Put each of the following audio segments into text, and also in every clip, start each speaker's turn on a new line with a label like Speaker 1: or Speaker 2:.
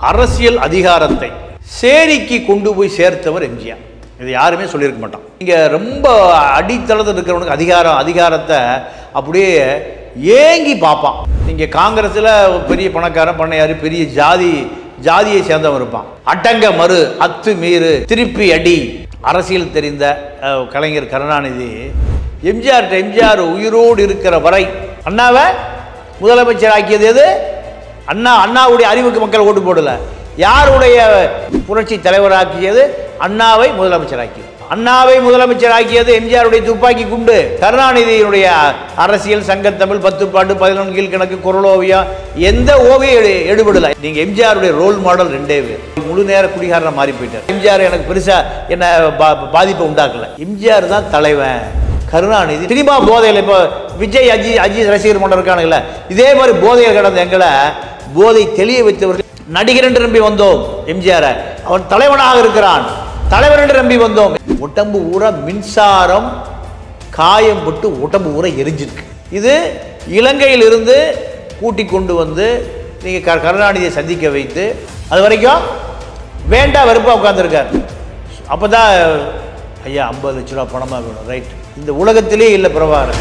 Speaker 1: அரசியல் அதிகாரத்தை சேரிக்கு கொண்டு போய் சேர்த்தவர் எம்ஜிஆர் இது யாருமே சொல்லியிருக்க மாட்டான் இங்க ரொம்ப அடித்தளத்தில் இருக்கிறவனுக்கு அதிகாரம் அதிகாரத்தை அப்படியே ஏங்கி பார்ப்பான் நீங்க காங்கிரஸ்ல பெரிய பணக்காரன் பண்ணையாரு பெரிய ஜாதி ஜாதியை சேர்ந்தவன் இருப்பான் அட்டங்க மறு அத்து மீறு திருப்பி அடி அரசியல் தெரிந்த அஹ், கலைஞர் கருணாநிதி எம்ஜிஆர் எம்ஜிஆர் உயிரோடு இருக்கிற வரை அண்ணாவை முதலமைச்சர் ஆக்கியது எது அண்ணா அண்ணாவுடைய அறிவுக்கு மக்கள் ஓட்டு போடல யாருடைய புரட்சி தலைவராக்கியது அண்ணாவை முதலமைச்சராக்கியது அண்ணாவை முதலமைச்சராக்கியது எம்ஜிஆருடைய துப்பாக்கி குண்டு கருணாநிதியினுடைய அரசியல் சங்கத்தமிழ் பத்து பாட்டு பதினொன்று கீழ்கணக்கு குரலோவியம் எந்த ஓவியம் எடு எடுபடல நீங்க எம்ஜிஆருடைய ரோல் மாடல் ரெண்டே பேர் முழு நேர குடிகாரனா மாறி போயிட்டார் எம்ஜிஆர் எனக்கு பெருசா என்ன பா- பாதிப்பை உண்டாக்கல எம்ஜிஆர் தான் தலைவன் கருணாநிதி சினிமா போதையில் இப்போ விஜய் அஜி அஜித் ரசிகர் மன்றம் இருக்கானுங்களே இதே மாதிரி போதையில் கடந்த எங்களை போதை தெளிய வைத்தவர்கள் நடிகர் என்று நம்பி வந்தோம் எம்ஜிஆர் அவன் தலைவனாக இருக்கிறான் தலைவர் என்று நம்பி வந்தோம் உடம்பு ஊரா மின்சாரம் காயம் பட்டு உடம்பு ஊரா எரிஞ்சிருக்கு இது இலங்கையிலிருந்து கூட்டி கொண்டு வந்து நீங்கள் க கருணாநிதியை சந்திக்க வைத்து அது வரைக்கும் வேண்டாம் வெறுப்பாக உட்காந்துருக்கார் அப்போ தான் ஐயா ஐம்பது லட்ச ரூபா பணமாக வேணும் ரைட் இந்த உலகத்திலே இல்லை பிரபாகரன்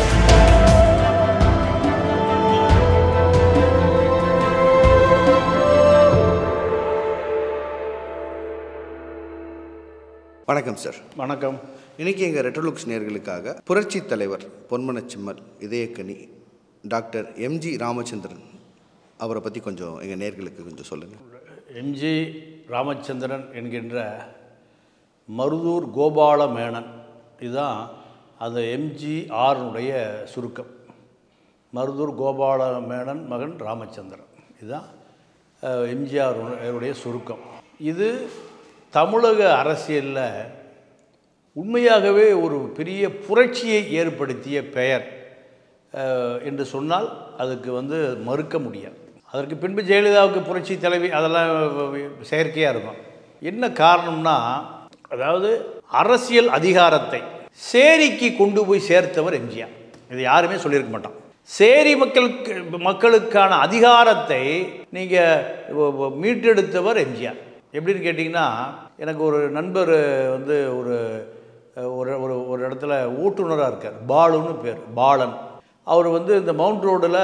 Speaker 2: வணக்கம் சார்
Speaker 1: வணக்கம்
Speaker 2: இன்னைக்கு எங்கள் ரெட்ரோலுக்ஸ் நேர்களுக்காக புரட்சி தலைவர் பொன்மனச்சிம்மல் இதயக்கனி டாக்டர் எம்ஜி ராமச்சந்திரன் அவரை பற்றி கொஞ்சம் எங்கள் நேர்களுக்கு கொஞ்சம் சொல்லுங்கள்
Speaker 1: எம்ஜி ராமச்சந்திரன் என்கின்ற மருதூர் கோபால மேனன் இதுதான் அந்த எம்ஜிஆருடைய சுருக்கம் மருதூர் கோபால மேனன் மகன் ராமச்சந்திரன் இதுதான் அஹ், எம்ஜிஆர் உடைய சுருக்கம் இது தமிழக அரசியலில் உண்மையாகவே ஒரு பெரிய புரட்சியை ஏற்படுத்திய பெயர் அஹ், என்று சொன்னால் அதுக்கு வந்து மறுக்க முடியாது அதற்கு பின்பு ஜெயலலிதாவுக்கு புரட்சி தலைவி அதெல்லாம் செயற்கையாக இருக்கும் என்ன காரணம்னா அதாவது அரசியல் அதிகாரத்தை சேரிக்கு கொண்டு போய் சேர்த்தவர் எம்ஜிஆர் இது யாருமே சொல்லியிருக்க மாட்டான் சேரி மக்களுக்கு மக்களுக்கான அதிகாரத்தை நீங்கள் மீட்டெடுத்தவர் எம்ஜிஆர் எப்படின்னு கேட்டிங்கன்னா எனக்கு ஒரு நண்பர் வந்து ஒரு ஒரு ஒரு ஒரு இடத்துல ஓட்டுநராக இருக்கார் பாலுன்னு பேர் பாலன் அவர் வந்து இந்த மவுண்ட் ரோடில்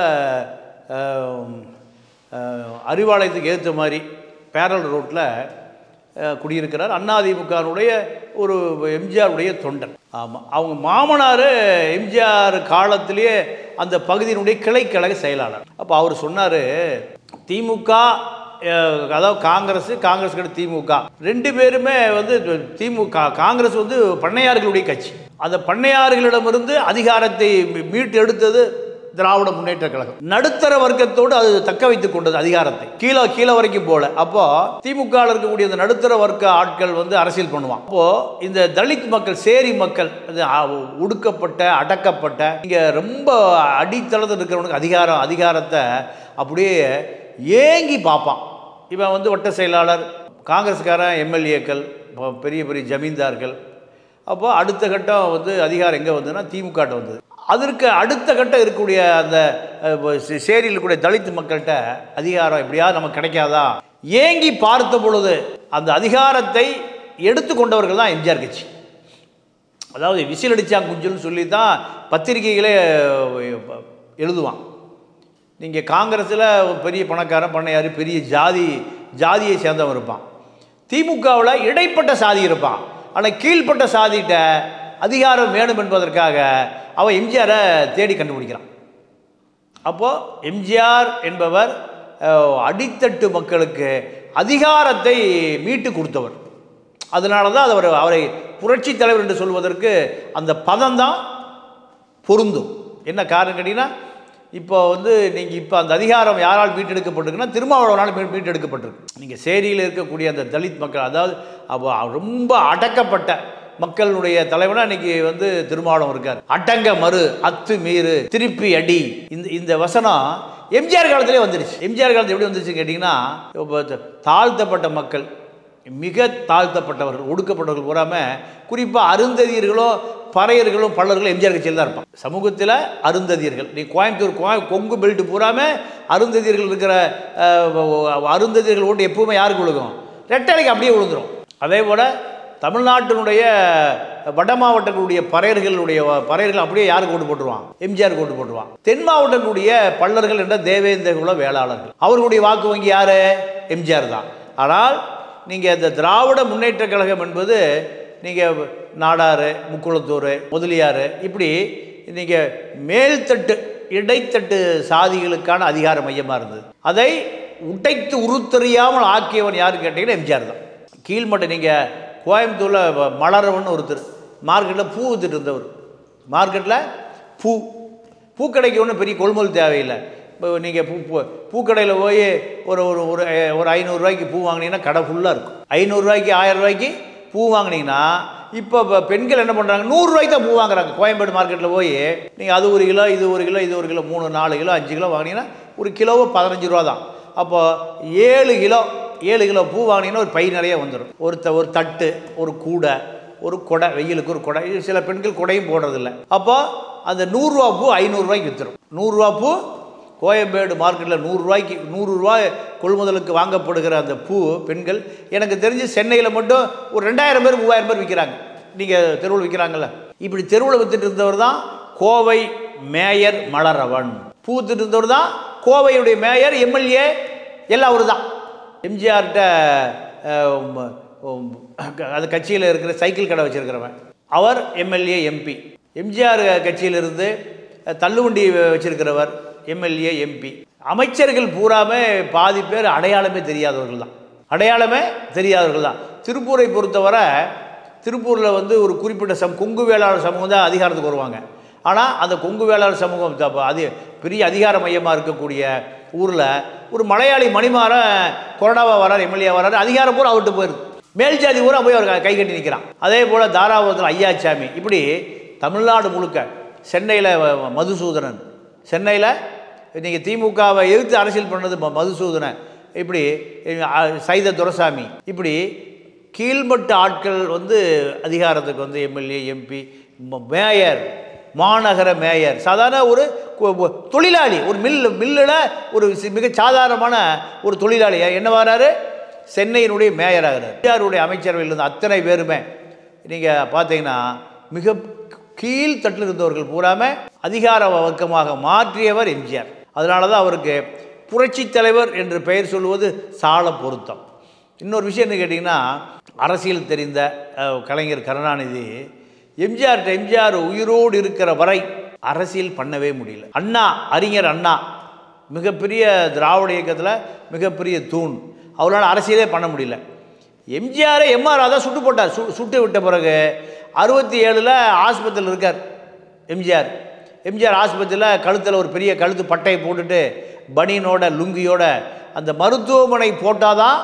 Speaker 1: அறிவாலயத்துக்கு ஏற்ற மாதிரி பேரல் ரோட்டில் குடியிருக்கிறார் அண்ணாதிமுகனுடைய ஒரு எம்ஜிஆருடைய தொண்டன் ஆமாம் அவங்க மாமனார் எம்ஜிஆர் காலத்திலேயே அந்த பகுதியினுடைய கிளைக்கழக செயலாளர் அப்போ அவர் சொன்னார் திமுக அஹ், அதாவது காங்கிரஸ் காங்கிரஸ் கிட்ட திமுக ரெண்டு பேருமே வந்து திமுக காங்கிரஸ் வந்து பண்ணையார்களுடைய கட்சி அந்த பண்ணையார்களிடமிருந்து அதிகாரத்தை மீ- மீட்டு எடுத்தது திராவிட முன்னேற்ற கழகம் நடுத்தர வர்க்கத்தோடு அது தக்க வைத்துக் கொண்டது அதிகாரத்தை கீழே கீழே வரைக்கும் போல அப்போ திமுக ல இருக்கக்கூடிய அந்த நடுத்தர வர்க்க ஆட்கள் வந்து அரசியல் பண்ணுவான் அப்போ இந்த தலித் மக்கள் சேரி மக்கள் அது அ- ஒடுக்கப்பட்ட அடக்கப்பட்ட இங்க ரொம்ப அடித்தளத்தில் இருக்கிறவனுக்கு அதிகாரம் அதிகாரத்தை அப்படியே ஏங்கி பார்ப்பான் இவன் வந்து வட்ட செயலாளர் காங்கிரஸ்காரன் எம்எல்ஏக்கள் பெரிய பெரிய ஜமீன்தார்கள் அப்போ அடுத்த கட்டம் வந்து அதிகாரம் எங்கே வந்ததுன்னா திமுக ட்ட வந்தது அதற்கு அடுத்த கட்டம் இருக்கக்கூடிய அந்த அஹ், சே- சேரியில் இருக்கக்கூடிய தலித் மக்கள்கிட்ட அதிகாரம் எப்படியாவது நமக்கு கிடைக்காதா ஏங்கி பார்த்த பொழுது அந்த அதிகாரத்தை எடுத்துக்கொண்டவர்கள் தான் எம்ஜிஆர் கட்சி அதாவது விசில் அடிச்சான் குஞ்சுன்னு சொல்லி தான் பத்திரிகைகளே அஹ், எழுதுவான் நீங்கள் காங்கிரஸில் பெரிய பணக்காரன் பண்ணையார் பெரிய ஜாதி ஜாதியை சேர்ந்தவன் இருப்பான் திமுகவில் இடைப்பட்ட சாதி இருப்பான் ஆனால் கீழ்ப்பட்ட சாதிகிட்ட அதிகாரம் வேணும் என்பதற்காக அவன் எம்ஜிஆரை தேடி கண்டுபிடிக்கிறான் அப்போது எம்ஜிஆர் என்பவர் அஹ், அடித்தட்டு மக்களுக்கு அதிகாரத்தை மீட்டு கொடுத்தவர் அதனால தான் அவர் அவரை புரட்சி தலைவர் என்று சொல்வதற்கு அந்த பதம் தான் பொருந்தும் என்ன காரணம் கேட்டிங்கன்னா இப்போ வந்து நீங்கள் இப்போ அந்த அதிகாரம் யாரால் மீட்டெடுக்கப்பட்டிருக்குன்னா திருமாவளவனால் மீ மீட்டெடுக்கப்பட்டிருக்கு நீங்கள் சேரியில் இருக்கக்கூடிய அந்த தலித் மக்கள் அதாவது அப்போ ரொம்ப அடக்கப்பட்ட மக்களுடைய தலைவனா இன்னைக்கு வந்து திருமாவளவன் இருக்கார் அட்டங்க மறு அத்து மீறு திருப்பி அடி இந்த இந்த வசனம் எம்ஜிஆர் காலத்திலே வந்துருச்சு எம்ஜிஆர் காலத்தில் எப்படி வந்துருச்சு கேட்டிங்கன்னா இப்போ தாழ்த்தப்பட்ட மக்கள் மிக தாழ்த்தப்பட்டவர்கள் ஒடுக்கப்பட்டவர்கள் பூராமல் குறிப்பாக அருந்ததியர்களோ பறையர்களும் பல்லர்களும் எம்ஜிஆர் கட்சியில் தான் இருப்பாங்க சமூகத்தில் அருந்ததியர்கள் நீ கோயம்புத்தூர் கோய கொங்கு பெல்ட் பூராமல் அருந்ததியர்கள் இருக்கிற அஹ், அருந்ததியர்கள் ஓட்டு எப்பவுமே யாருக்கு விழுகும் ரெட்டலைக்கு அப்படியே விழுந்துரும் அதே போல் தமிழ்நாட்டினுடைய வட மாவட்டங்களுடைய பறையர்களுடைய பறையர்கள் அப்படியே யாருக்கு ஓட்டு போட்டுருவான் எம்ஜிஆர் ஓட்டு போட்டுருவான் தென் மாவட்டங்களுடைய பல்லர்கள் என்ற தேவேந்திர குல வேளாளர்கள் அவர்களுடைய வாக்கு வங்கி யார் எம்ஜிஆர் தான் ஆனால் நீங்கள் இந்த திராவிட முன்னேற்ற கழகம் என்பது நீங்கள் நாடாறு முக்குளத்தூர் முதலியார் இப்படி நீங்கள் மேல்தட்டு இடைத்தட்டு சாதிகளுக்கான அதிகார மையமாக இருந்தது அதை உடைத்து உருத்தெறியாமல் ஆக்கியவன் யாருன்னு கேட்டிங்கன்னா எம்ஜிஆர் தான் கீழ்மட்டை நீங்கள் கோயம்புத்தூரில் மலரவன் ஒருத்தர் மார்க்கெட்டில் பூ வித்துட்டு இருந்தவர் மார்க்கெட்டில் பூ பூக்கடைக்கு ஒன்றும் பெரிய கொள்முதல் தேவையில்லை இப்போ நீங்கள் பூ பூ பூக்கடையில் போய் ஒரு ஒரு ஒரு அஹ், ஒரு ஐநூறுரூவாய்க்கு பூ வாங்கினீங்கன்னா கடை ஃபுல்லாக இருக்கும் ஐநூறுரூவாய்க்கு ஆயிரம் ரூபாய்க்கு பூ வாங்கினீங்கன்னா இப்போ இப்போ பெண்கள் என்ன பண்ணுறாங்க நூறுரூவாய்க்கு தான் பூ வாங்குறாங்க கோயம்பேடு மார்க்கெட்டில் போய் நீங்கள் அது ஒரு கிலோ இது ஒரு கிலோ இது ஒரு கிலோ மூணு நாலு கிலோ அஞ்சு கிலோ வாங்கினீங்கன்னா ஒரு கிலோவு பதினஞ்சு ரூபா தான் அப்போ ஏழு கிலோ ஏழு கிலோ பூ வாங்கினீங்கன்னா ஒரு பை நிறைய வந்துடும் ஒரு த ஒரு தட்டு ஒரு கூடை ஒரு கொடை வெயிலுக்கு ஒரு கொடை இது சில பெண்கள் கொடையும் போடுறதில்ல அப்போ அந்த நூறுரூவா பூ ஐநூறுரூவாய்க்கு விற்றுரும் நூறுரூவா பூ கோயம்பேடு மார்க்கெட்டில் நூறுரூவாய்க்கு நூறுரூவா கொள்முதலுக்கு வாங்கப்படுகிற அந்த பூ பெண்கள் எனக்கு தெரிஞ்சு சென்னையில் மட்டும் ஒரு ரெண்டாயிரம் பேர் மூவாயிரம் பேர் விற்கிறாங்க நீங்கள் தெருவில் விற்கிறாங்கல்ல இப்படி தெருவில் வித்துட்டு இருந்தவர் தான் கோவை மேயர் மலரவன் பூ வித்துட்டு இருந்தவர் தான் கோவையுடைய மேயர் எம்எல்ஏ எல்லாம் அவர் தான் எம்ஜிஆர்கிட்ட அது கட்சியில் இருக்கிற சைக்கிள் கடை வச்சுருக்கிறவன் அவர் எம்எல்ஏ எம்பி எம்ஜிஆர் கட்சியிலிருந்து தள்ளுவண்டி வச்சிருக்கிறவர் எம்எல்ஏ எம்பி அமைச்சர்கள் பூராமே பாதி பேர் அடையாளமே தெரியாதவர்கள் தான் அடையாளமே தெரியாதவர்கள் தான் திருப்பூரை பொறுத்தவரை திருப்பூரில் வந்து ஒரு குறிப்பிட்ட சம் கொங்கு வேளாளர் சமூகம் தான் அதிகாரத்துக்கு வருவாங்க ஆனால் அந்த கொங்கு வேளாளர் சமூகம் த- அது பெரிய அதிகார மையமாக இருக்கக்கூடிய ஊரில் ஒரு மலையாளி மணிமாறன் கொரோனாவாக வரார் எம்எல்ஏ வராரு அதிகாரம் பூரா அவர்கிட்ட போயிருது மேல் ஜாதி பூரா போய் அவர் கை கட்டி நிற்கிறான் அதே போல் தாராபுரத்தில் ஐயாச்சாமி இப்படி தமிழ்நாடு முழுக்க சென்னையில் மதுசூதனன் சென்னையில் நீங்கள் திமுகவை எதிர்த்து அரசியல் பண்ணது ம- மதுசூதனன் இப்படி அஹ், சைத துரசாமி இப்படி கீழ்மட்ட ஆட்கள் வந்து அதிகாரத்துக்கு வந்து எம்எல்ஏ எம்பி மேயர் மாநகர மேயர் சாதாரண ஒரு கு- கு- தொழிலாளி ஒரு மில் மில்லில் ஒரு சி- மிக சாதாரணமான ஒரு தொழிலாளி என்ன வராரு சென்னையினுடைய மேயர் ஆகிறார் எம்ஜிஆருடைய அமைச்சரவையில் இருந்த அத்தனை பேருமே நீங்கள் பார்த்தீங்கன்னா மிக கீழ் தட்டில் இருந்தவர்கள் பூராமே அதிகார வர்க்கமாக மாற்றியவர் எம்ஜிஆர் அதனால தான் அவருக்கு புரட்சி தலைவர் என்று பெயர் சொல்வது சால பொருத்தம் இன்னொரு விஷயம் என்ன கேட்டிங்கன்னா அரசியல் தெரிந்த அஹ், கலைஞர் கருணாநிதி எம்ஜிஆர் எம்ஜிஆர் உயிரோடு இருக்கிற வரை அரசியல் பண்ணவே முடியல அண்ணா அறிஞர் அண்ணா மிகப்பெரிய திராவிட இயக்கத்தில் மிகப்பெரிய தூண் அவரால் அரசியலே பண்ண முடியல எம்ஜிஆரை எம்ஆர் ராதா சுட்டு போட்டார் சு சுட்டு விட்ட பிறகு அறுபத்தி ஏழில் ஆஸ்பத்திரியில் இருக்கார் எம்ஜிஆர் எம்ஜிஆர் ஆஸ்பத்திரியில் கழுத்தில் ஒரு பெரிய கழுத்து பட்டையை போட்டுட்டு பனியனோட லுங்கியோட அந்த மருத்துவமனை போட்டாதான்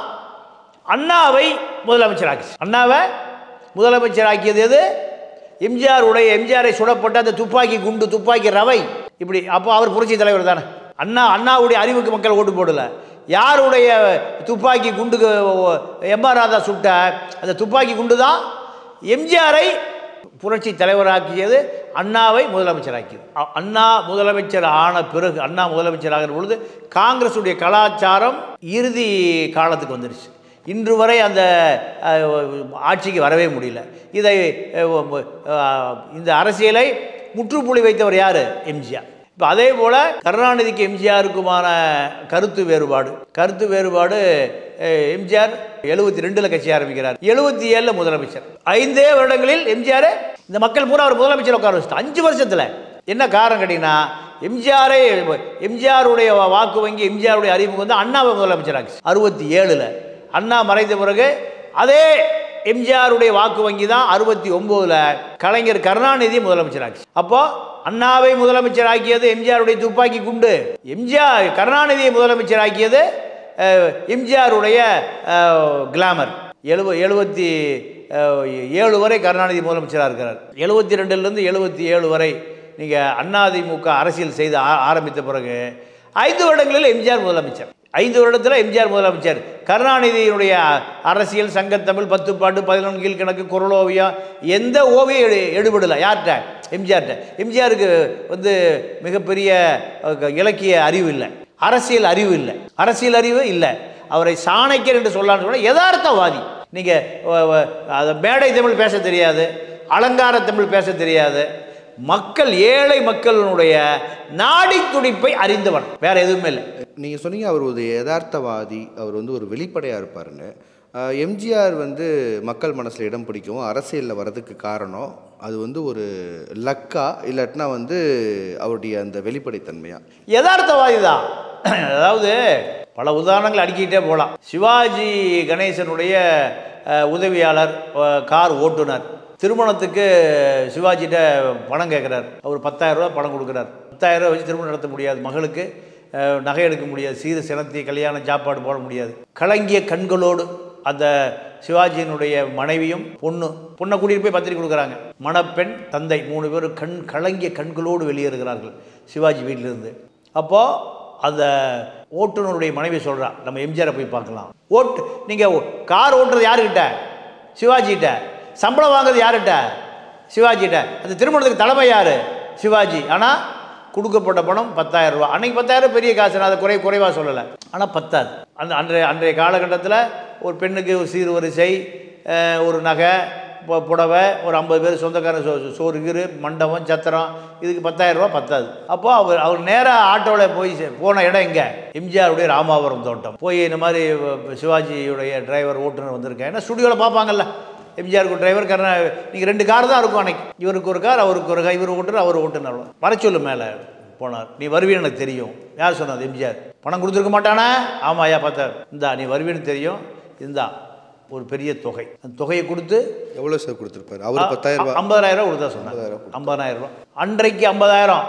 Speaker 1: அண்ணாவை முதலமைச்சராக்குச்சு அண்ணாவை முதலமைச்சராக்கியது எது எம்ஜிஆர் உடைய எம்ஜிஆரை சுடப்பட்ட அந்த துப்பாக்கி குண்டு துப்பாக்கி ரவை இப்படி அப்போ அவர் புரட்சி தலைவர் தானே அண்ணா அண்ணாவுடைய அறிவுக்கு மக்கள் ஓட்டு போடல யாருடைய துப்பாக்கி குண்டுக்கு எம்ஆர் ராதா சுட்ட அந்த துப்பாக்கி குண்டு தான் எம்ஜிஆரை புரட்சி தலைவராக்கியது அண்ணாவை முதலமைச்சராக்கியது அ- அண்ணா முதலமைச்சர் ஆன பிறகு அண்ணா முதலமைச்சர் ஆகிற பொழுது காங்கிரஸுடைய கலாச்சாரம் இறுதி காலத்துக்கு வந்துருச்சு இன்று வரை அந்த அஹ், ஆட்சிக்கு வரவே முடியல இதை அஹ், அஹ், இந்த அரசியலை முற்றுப்புள்ளி வைத்தவர் யார் எம்ஜிஆர் இப்போ அதே போல் கருணாநிதிக்கு எம்ஜிஆருக்குமான கருத்து வேறுபாடு கருத்து வேறுபாடு அஹ், எம்ஜிஆர் எழுபத்தி ரெண்டில் கட்சி ஆரம்பிக்கிறார் எழுபத்தி ஏழில் முதலமைச்சர் ஐந்தே வருடங்களில் எம்ஜிஆர் இந்த மக்கள் பூரா அவர் முதலமைச்சர் உட்கார வச்சுட்டு அஞ்சு வருஷத்தில் என்ன காரணம் கேட்டிங்கன்னா எம்ஜிஆரை எம்ஜிஆருடைய வாக்கு வங்கி எம்ஜிஆருடைய அறிமுகம் வந்து அண்ணாவை முதலமைச்சராச்சு அறுபத்தி ஏழில் அண்ணா மறைந்த பிறகு அதே எம்ஜிஆருடைய வாக்கு வங்கி தான் அறுபத்தி ஒம்போதில் கலைஞர் கருணாநிதி முதலமைச்சராச்சு அப்போ அண்ணாவை முதலமைச்சராக்கியது எம்ஜிஆருடைய துப்பாக்கி குண்டு எம்ஜிஆர் கருணாநிதியை முதலமைச்சராக்கியது அஹ், எம்ஜிஆருடைய அஹ், கிளாமர் எழுப எழுபத்தி அஹ், ஏழு வரை கருணாநிதி முதலமைச்சராக இருக்கிறார் எழுபத்தி ரெண்டுலேருந்து எழுபத்தி ஏழு வரை நீங்கள் அதிமுக அரசியல் செய்து ஆ- ஆரம்பித்த பிறகு ஐந்து வருடங்களில் எம்ஜிஆர் முதலமைச்சர் ஐந்து வருடத்தில் எம்ஜிஆர் முதலமைச்சர் கருணாநிதியினுடைய அரசியல் சங்கத்தமிழ் பத்து பாட்டு பதினொன்று கீழ்கணக்கு குரலோவியம் எந்த ஓவியம் எடு எடுபடலை யார்கிட்ட எம்ஜிஆர்கிட்ட எம்ஜிஆருக்கு வந்து மிகப்பெரிய அஹ், இலக்கிய அறிவு இல்லை அரசியல் அறிவு இல்லை அரசியல் அறிவு இல்லை அவரை சாணக்கியர் என்று சொல்லலாம்னு சொன்னால் யதார்த்தவாதி நீங்கள் அதை மேடை தமிழ் பேச தெரியாது அலங்கார தமிழ் பேச தெரியாது மக்கள் ஏழை மக்களினுடைய நாடி துடிப்பை அறிந்தவன் வேற எதுவுமே இல்லை
Speaker 2: நீங்கள் சொன்னீங்க அவர் ஒரு யதார்த்தவாதி அவர் வந்து ஒரு வெளிப்படையாக இருப்பாருன்னு ஆஹ் எம்ஜிஆர் வந்து மக்கள் மனசில் இடம் பிடிக்கும் அரசியலில் வர்றதுக்கு காரணம் அது வந்து ஒரு லக்கா இல்லாட்டினா வந்து அவருடைய அந்த வெளிப்படைத்தன்மையா
Speaker 1: யதார்த்தவாதி தான் அதாவது பல உதாரணங்கள் அடுக்கிட்டே போகலாம் சிவாஜி கணேசனுடைய அஹ், உதவியாளர் அஹ், கார் ஓட்டுநர் திருமணத்துக்கு சிவாஜிகிட்ட பணம் கேட்குறார் அவர் 10000 ரூபாய் பணம் கொடுக்குறார் 10000 ரூபாய் வச்சு திருமணம் நடத்த முடியாது மகளுக்கு அஹ், நகை எடுக்க முடியாது சீறு சினத்தி கல்யாணம் சாப்பாடு போட முடியாது கலங்கிய கண்களோடு அந்த சிவாஜியினுடைய மனைவியும் பொண்ணு பொண்ணை கூட்டிகிட்டு போய் பத்திரிக்கை கொடுக்குறாங்க மணப்பெண் தந்தை மூணு பேரும் கண் கலங்கிய கண்களோடு வெளியேறுகிறார்கள் சிவாஜி வீட்டிலிருந்து அப்போது அந்த ஓட்டுநருடைய மனைவி சொல்கிறா நம்ம எம்ஜிஆரை போய் பார்க்கலாம் ஓட்டு நீங்கள் கார் ஓட்டுறது யாருக்கிட்ட சிவாஜிகிட்ட சம்பளம் வாங்குறது யார்கிட்ட சிவாஜிகிட்ட அந்த திருமணத்துக்கு தலைமை யார் சிவாஜி ஆனால் கொடுக்கப்பட்ட பணம் 10000 ரூபா அன்னைக்கு 10000 பெரிய காசு நான் அதை குறை குறைவாக சொல்லலை ஆனால் பத்தாது அந்த அன்றைய அன்றைய காலகட்டத்தில் ஒரு பெண்ணுக்கு ஒரு சீர்வரிசை அஹ், ஒரு நகை பு- புடவை ஒரு ஐம்பது பேர் சொந்தக்காரன் சோ சோறு கீறு மண்டபம் சத்திரம் இதுக்கு 10000 ரூபா பத்தாது அப்போ அவர் அவர் நேராக ஆட்டோவில் போய் சே- போன இடம் எங்கே எம்ஜிஆருடைய ராமாவரம் தோட்டம் போய் இந்த மாதிரி வ- சிவாஜியுடைய டிரைவர் ஓட்டுநர் வந்திருக்கேன் ஏன்னா ஸ்டுடியோவில் பார்ப்பாங்கல்ல எம்ஜிஆருக்கு டிரைவர் கருணா நீங்கள் ரெண்டு கார் தான் இருக்கும் அன்னைக்கு இவருக்கு ஒரு கார் அவருக்கு ஒரு கார் இவர் ஓட்டுநர் அவர் ஓட்டுநர் வர சொல்லு மேலே போனார் நீ வருவீன்னு எனக்கு தெரியும் யார் சொன்னது எம்ஜிஆர் பணம் கொடுத்துருக்க மாட்டானா ஆமாம் ஐயா பார்த்தா இந்தா நீ வருவீன்னு தெரியும் இந்தா ஒரு பெரிய தொகை அந்த தொகையை கொடுத்து
Speaker 2: எவ்வளோ சார் கொடுத்துருப்பாரு அவர் பத்தாயிரம் ரூபாய்
Speaker 1: ஐம்பதாயிரம் ரூபா கொடுத்தா சொன்னாங்க ஐம்பதாயிரம் ரூபா அன்றைக்கு ஐம்பதாயிரம்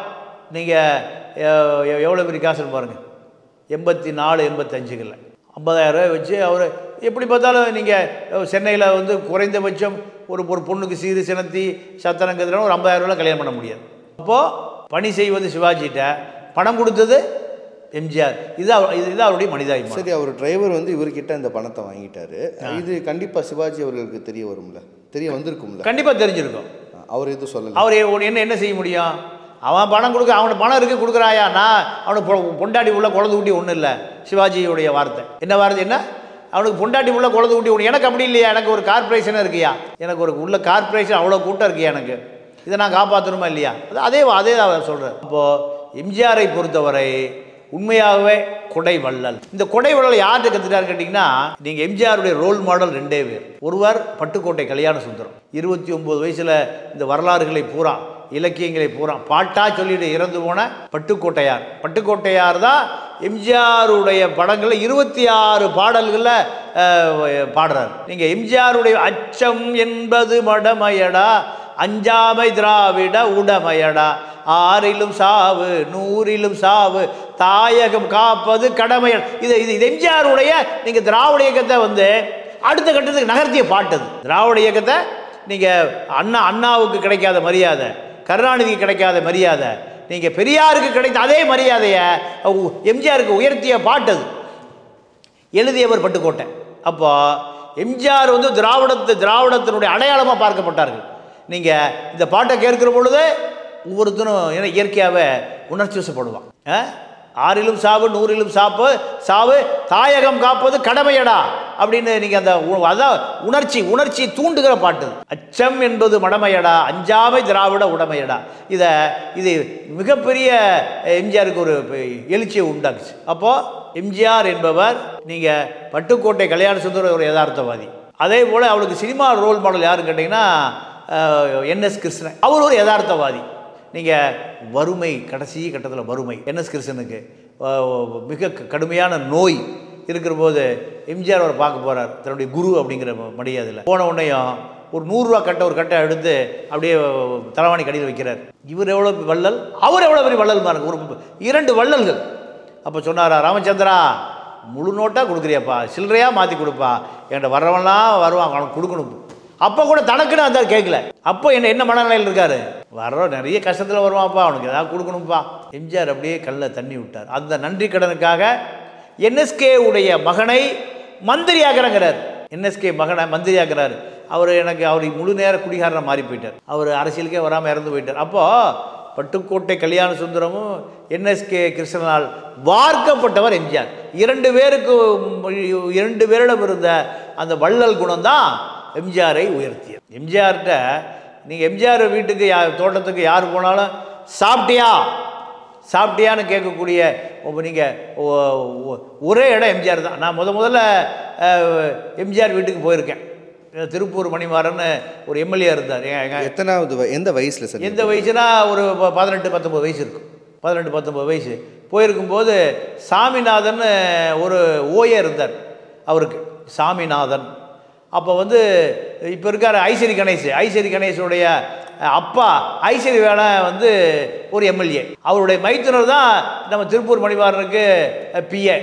Speaker 1: நீங்கள் எவ்வளோ பெரிய காசுன்னு பாருங்கள் எண்பத்தி நாலு எண்பத்தஞ்சுகளில் ஐம்பதாயிரம் ரூபாய் வச்சு அவர் எப்படி பார்த்தாலும் நீங்கள் சென்னையில் வந்து குறைந்தபட்சம் ஒரு ஒரு பொண்ணுக்கு சீரு சினத்தி சத்தனங்கிறதுனால ஒரு ஐம்பதாயிரம் ரூபாய் கல்யாணம் பண்ண முடியாது அப்போது பணி செய்வது சிவாஜிகிட்ட பணம் கொடுத்தது எம்ஜிஆர் இது அவர் இது இது அவருடைய மனிதாபிமானம்
Speaker 2: சரி அவர் டிரைவர் வந்து இவர்கிட்ட இந்த பணத்தை வாங்கிட்டாரு இது கண்டிப்பாக சிவாஜி அவர்களுக்கு தெரிய வரும்ல தெரிய வந்திருக்கும்ல
Speaker 1: கண்டிப்பாக தெரிஞ்சிருக்கும்
Speaker 2: அவர் எதுவும் சொல்லலை
Speaker 1: அவர் உன் என்ன என்ன செய்ய முடியும் அவன் பணம் கொடுக்க அவனுக்கு பணம் இருக்குது கொடுக்குறாயா நான் அவனுக்கு பொ- பொண்டாட்டி உள்ள குழந்தை ஊட்டி ஒன்றும் இல்லை சிவாஜியுடைய வார்த்தை என்ன வார்த்தை என்ன அவனுக்கு பொண்டாட்டி உள்ள குழந்தை ஊட்டி ஒன்று எனக்கு அப்படி இல்லையா எனக்கு ஒரு கார்ப்பரேஷன் இருக்குயா எனக்கு ஒரு உள்ள கார்ப்பரேஷன் அவ்வளோ கூட்டம் இருக்குயா எனக்கு இதை நான் காப்பாற்றணுமா இல்லையா அது அதே அதே தான் அவர் சொல்கிறேன் அப்போது எம்ஜிஆரை பொறுத்தவரை உண்மையாகவே கொடை வள்ளல் இந்த கொடை வள்ளல் யார்கிட்ட கற்றுட்டாரு கேட்டிங்கன்னா நீங்கள் எம்ஜிஆருடைய ரோல் மாடல் ரெண்டே பேர் ஒருவர் பட்டுக்கோட்டை கல்யாண சுந்தரம் இருபத்தி ஒம்பது வயசில் இந்த வரலாறுகளை பூரா இலக்கியங்களை பூரா பாட்டா சொல்லிட்டு இறந்து போன பட்டுக்கோட்டையார் பட்டுக்கோட்டையார் தான் எம்ஜிஆருடைய படங்களில் இருபத்தி ஆறு பாடல்களில் பாடுறார் நீங்கள் எம்ஜிஆருடைய அச்சம் என்பது மடமையடா அஞ்சாமை திராவிட உடமையடா ஆறிலும் சாவு நூறிலும் சாவு தாயகம் காப்பது கடமையல் இது இது இது எம்ஜிஆருடைய நீங்கள் திராவிட இயக்கத்தை வந்து அடுத்த கட்டத்துக்கு நகர்த்திய பாட்டது திராவிட இயக்கத்தை நீங்கள் அண்ணா அண்ணாவுக்கு கிடைக்காத மரியாதை கருணாநிதிக்கு கிடைக்காத மரியாதை நீங்கள் பெரியாருக்கு கிடைத்த அதே மரியாதையை உ- எம்ஜிஆருக்கு உயர்த்திய பாட்டது எழுதியவர் பட்டுக்கோட்டை அப்போ எம்ஜிஆர் வந்து திராவிடத்து திராவிடத்தினுடைய அடையாளமாக பார்க்கப்பட்டார்கள் நீங்கள் இந்த பாட்டை கேட்கிற பொழுது ஒவ்வொருத்தரும் ஏன்னா இயற்கையாகவே உணர்ச்சி வசப்படுவான் ஆ? ஆறிலும் சாவு நூறிலும் சாப்பு சாவு தாயகம் காப்பது கடமையடா அப்படின்னு நீங்கள் அந்த உ- அதான் உணர்ச்சி உணர்ச்சி தூண்டுகிற பாட்டு அச்சம் என்பது மடமையடா அஞ்சாமை திராவிட உடமையடா இதை இது மிகப்பெரிய எம்ஜிஆருக்கு ஒரு எழுச்சியை உண்டாக்குச்சு அப்போது எம்ஜிஆர் என்பவர் நீங்கள் பட்டுக்கோட்டை கல்யாண சுந்தரம் ஒரு யதார்த்தவாதி அதே போல் அவளுக்கு சினிமா ரோல் மாடல் யாருன்னு கேட்டிங்கன்னா என்எஸ் கிருஷ்ணன் அவர் ஒரு யதார்த்தவாதி நீங்கள் வறுமை கடைசி கட்டத்தில் வறுமை என்எஸ் கிருஷ்ணனுக்கு அஹ், மிக க- கடுமையான நோய் இருக்கிற போது எம்ஜிஆர் அவர் பார்க்க போகிறார் தன்னுடைய குரு அப்படிங்கிற மடியாதில் போன உடனேயும் ஒரு நூறுரூவா கட்டை ஒரு கட்டை எடுத்து அப்படியே தலைவாணி கடியில் வைக்கிறார் இவர் எவ்வளோ வள்ளல் அவர் எவ்வளோ பெரிய வள்ளல் பாருங்க ஒரு இரண்டு வள்ளல்கள் அப்போ சொன்னாரா ராமச்சந்திரா முழு நோட்டாக கொடுக்குறியாப்பா சில்லறையாக மாற்றி கொடுப்பா என்கிட்ட வர்றவன்லாம் வருவான் அவனுக்கு கொடுக்கணும் அப்போ கூட தனக்குன்னு அந்த கேட்கல அப்போ என்ன என்ன மனநிலையில் இருக்காரு வர்ற நிறைய கஷ்டத்தில் வருவான்ப்பா அவனுக்கு ஏதாவது கொடுக்கணும்ப்பா எம்ஜிஆர் அப்படியே கல்ல தண்ணி விட்டார் அந்த நன்றி கடனுக்காக என்எஸ்கே உடைய மகனை மந்திரியாக்குறங்கிறார் என்எஸ்கே மகனை மந்திரியாக்குறாரு அவர் எனக்கு அவர் முழு நேர குடிகாரனை மாறி போயிட்டார் அவர் அரசியலுக்கே வராமல் இறந்து போயிட்டார் அப்போது பட்டுக்கோட்டை கல்யாண சுந்தரமும் என்எஸ்கே கிருஷ்ணனால் வார்க்கப்பட்டவர் எம்ஜிஆர் இரண்டு பேருக்கு ம், இரண்டு பேரிடம் இருந்த அந்த வள்ளல் குணம் தான் எம்ஜிஆரை உயர்த்தியது எம்ஜிஆர்கிட்ட நீங்கள் எம்ஜிஆர் வீட்டுக்கு யா தோட்டத்துக்கு யார் போனாலும் சாப்பிட்டியா சாப்பிட்டியான்னு கேட்கக்கூடிய நீங்கள் ஒரே இடம் எம்ஜிஆர் தான் நான் முத முதல்ல அஹ், எம்ஜிஆர் வீட்டுக்கு போயிருக்கேன் திருப்பூர் மணிமாறன்னு ஒரு எம்எல்ஏ இருந்தார் எங்க
Speaker 2: எத்தனாவது வ- எந்த வயசுல சார்
Speaker 1: எந்த வயசுனா ஒரு ப- பதினெட்டு பத்தொம்பது வயசு இருக்கும் பதினெட்டு பத்தொம்பது வயசு போயிருக்கும்போது சாமிநாதன் ஒரு ஓயே இருந்தார் அவருக்கு சாமிநாதன் அப்போ வந்து இப்போ இருக்கார் ஐஸ்வரி கணேஷ் ஐஸ்வரி கணேஷுடைய அப்பா ஐஸ்வரி வேலை வந்து ஒரு எம்எல்ஏ அவருடைய மைத்துனர் தான் நம்ம திருப்பூர் மணிவாரனுக்கு பிஏ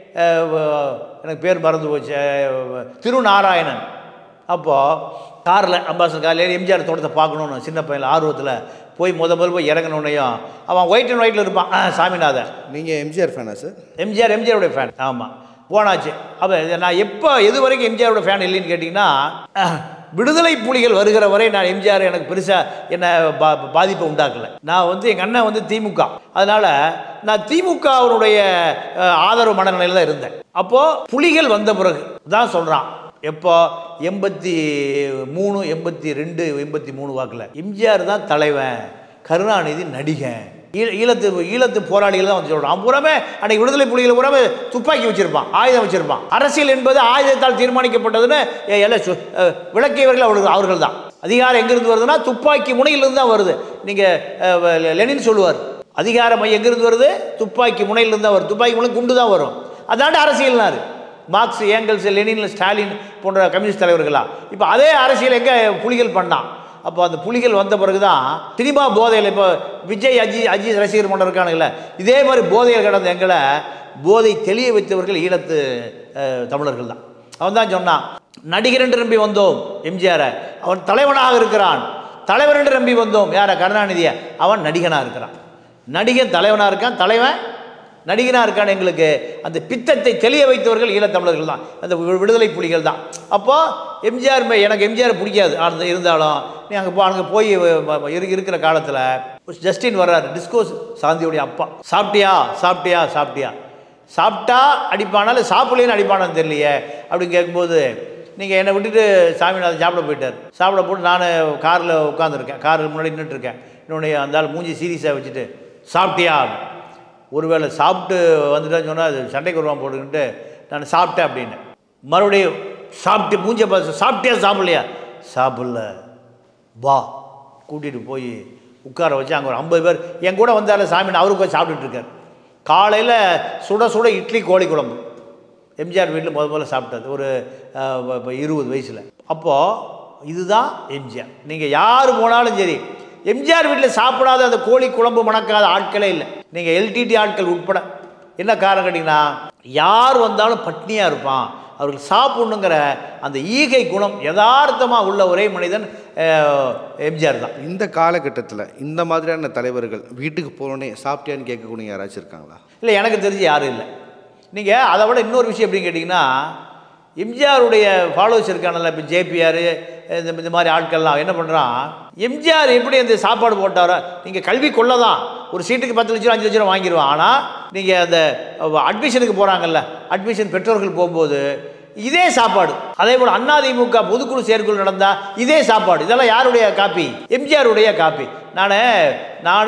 Speaker 1: எனக்கு பேர் மறந்து போச்சு அஹ், திருநாராயணன் அப்போது காரில் அம்பாசன் காரில் ஏறி எம்ஜிஆர் தோட்டத்தை பார்க்கணுன்னு சின்ன பையன் ஆர்வத்தில் போய் முத முதல் போய் இறங்கினோன்னையும் அவன் ஒயிட் அண்ட் ஒயிட்டில் இருப்பான் ஆ, சாமிநாதன்
Speaker 2: நீங்க எம்ஜிஆர் ஃபேனா சார்
Speaker 1: எம்ஜிஆர் எம்ஜிஆருடைய ஃபேன் ஆமாம் போனாச்சு அப்போ நான் எப்போ எது வரைக்கும் எம்ஜிஆரோட ஃபேன் இல்லைன்னு கேட்டிங்கன்னா அஹ், விடுதலை புலிகள் வருகிற வரை நான் எம்ஜிஆர் எனக்கு பெருசாக என்ன பா பாதிப்பை உண்டாக்கலை நான் வந்து எங்கள் அண்ணன் வந்து திமுக அதனால் நான் திமுகவினுடைய ஆதரவு மனநிலையில் தான் இருந்தேன் அப்போது புலிகள் வந்த பிறகு தான் சொல்கிறான் எப்போ எண்பத்தி மூணு எண்பத்தி ரெண்டு எண்பத்தி மூணு வாக்கில் எம்ஜிஆர் தான் தலைவன் கருணாநிதி நடிகன் ஈழ ஈழத்து ஈழத்து போராளிகள் தான் வந்து சொல்கிறான் அவன் பூராமே அன்னைக்கு விடுதலை புலிகள் பூராமே துப்பாக்கி வச்சிருப்பான் ஆயுதம் வச்சிருப்பான் அரசியல் என்பது ஆயுதத்தால் தீர்மானிக்கப்பட்டதுன்னு எ- எல்லாம் சொ- அஹ் விளக்கியவர்கள் அவர்கள் அவர்கள் தான் அதிகாரம் எங்கிருந்து வருதுன்னா துப்பாக்கி முனையிலிருந்து தான் வருது நீங்கள் லெனின் சொல்லுவார் அதிகாரம் மையம் எங்கிருந்து வருது துப்பாக்கி முனையிலிருந்து தான் வருது துப்பாக்கி முனை குண்டு தான் வரும் அதாண்டு அரசியல்னாரு மார்க்ஸ் ஏங்கல்ஸ் லெனின் ஸ்டாலின் போன்ற கம்யூனிஸ்ட் தலைவர்களா இப்போ அதே அரசியல் எங்கே புலிகள் பண்ணான் அப்போ அந்த புலிகள் வந்த பிறகு தான் சினிமா போதையில் இப்போ விஜய் அஜி அஜித் ரசிகர் மன்றம் இருக்கானுங்களே இதே மாதிரி போதையில் கிடந்த எங்களை போதை தெளிய வைத்தவர்கள் ஈழத்து அஹ், தமிழர்கள் தான் அவன் தான் சொன்னான் நடிகர் என்று நம்பி வந்தோம் எம்ஜிஆரை அவன் தலைவனாக இருக்கிறான் தலைவர் என்று நம்பி வந்தோம் யாரை கருணாநிதியை அவன் நடிகனாக இருக்கிறான் நடிகன் தலைவனாக இருக்கான் தலைவன் நடிகனாக இருக்கான எங்களுக்கு அந்த பித்தத்தை தெளிய வைத்தவர்கள் ஈழத்தமிழர்கள் தான் அந்த வி- விடுதலை புலிகள் தான் அப்போது எம்ஜிஆர் மே- எனக்கு எம்ஜிஆர் பிடிக்காது அந்த இருந்தாலும் நீ அங்கே போ அங்கே போய் வ- வ- இரு- இருக்கிற காலத்தில் ஜஸ்டின் வர்றாரு டிஸ்கோஸ் சாந்தியுடைய அப்பா சாப்பிட்டியா சாப்பிட்டியா சாப்பிட்டியா சாப்பிட்டா அடிப்பானா இல்லை சாப்பிடலேன்னு அடிப்பானான்னு தெரியலையே அப்படின்னு கேட்கும்போது நீங்கள் என்னை விட்டுட்டு சாமிநாதன் சாப்பிட போயிட்டார் சாப்பிட போட்டு நான் காரில் உட்காந்துருக்கேன் காருக்கு முன்னாடி நின்றுட்டுருக்கேன் இன்னொன்று அந்த ஆள் மூஞ்சி சீரியஸாக வச்சுட்டு சாப்பிட்டியா ஒருவேளை சாப்பிட்டு வந்துட்டான்னு சொன்னால் அது சண்டைக்கு வருவான் போட்டுக்கிட்டு நான் சாப்பிட்டேன் அப்படின்னு மறுபடியும் சாப்பிட்டு மூஞ்ச பார்த்து சாப்பிட்டியா சாப்பிடலையா சாப்பிடல வா கூட்டிகிட்டு போய் உட்கார வச்சு அங்கே ஒரு ஐம்பது பேர் என் கூட வந்தால சாமி அவருக்கு போய் சாப்பிட்டுட்டு இருக்கார் காலையில் சுட சுட இட்லி கோழி குழம்பு எம்ஜிஆர் வீட்டில் முத முதல்ல சாப்பிட்டது ஒரு அஹ், வ- வ- இருபது வயசில் அப்போது இதுதான் எம்ஜிஆர் நீங்கள் யார் போனாலும் சரி எம்ஜிஆர் வீட்டில் சாப்பிடாத அந்த கோழி குழம்பு மணக்காத ஆட்களே இல்லை நீங்கள் எல்டிடி ஆட்கள் உட்பட என்ன காரணம் கேட்டிங்கன்னா யார் வந்தாலும் பட்னியாக இருப்பான் அவர்கள் சாப்பிடணுங்கிற அந்த ஈகை குணம் யதார்த்தமாக உள்ள ஒரே மனிதன் அஹ், எம்ஜிஆர் தான்
Speaker 2: இந்த காலகட்டத்தில் இந்த மாதிரியான தலைவர்கள் வீட்டுக்கு போனோடனே சாப்பிட்டியான்னு கேட்கக்கூடிய யாராச்சும் இருக்காங்களா
Speaker 1: இல்லை எனக்கு தெரிஞ்சு யாரும் இல்லை நீங்கள் அதை விட இன்னொரு விஷயம் எப்படின்னு கேட்டிங்கன்னா எம்ஜிஆருடைய ஃபாலோவர்ஸ் இருக்கானல்ல இப்போ ஜேபிஆர் இந்த இந்த மாதிரி ஆட்கள்லாம் என்ன பண்ணுறான் எம்ஜிஆர் எப்படி அந்த சாப்பாடு போட்டாரோ நீங்கள் கல்வி கொள்ள தான் ஒரு சீட்டுக்கு பத்து லட்சம் அஞ்சு லட்சம் வாங்கிடுவான் ஆனால் நீங்கள் அந்த அட்மிஷனுக்கு போகிறாங்கல்ல அட்மிஷன் பெற்றோர்கள் போகும்போது இதே சாப்பாடு அதே போல் அதிமுக பொதுக்குழு செயற்குழு நடந்தா இதே சாப்பாடு இதெல்லாம் யாருடைய காப்பி எம்ஜிஆருடைய காப்பி நான் நான்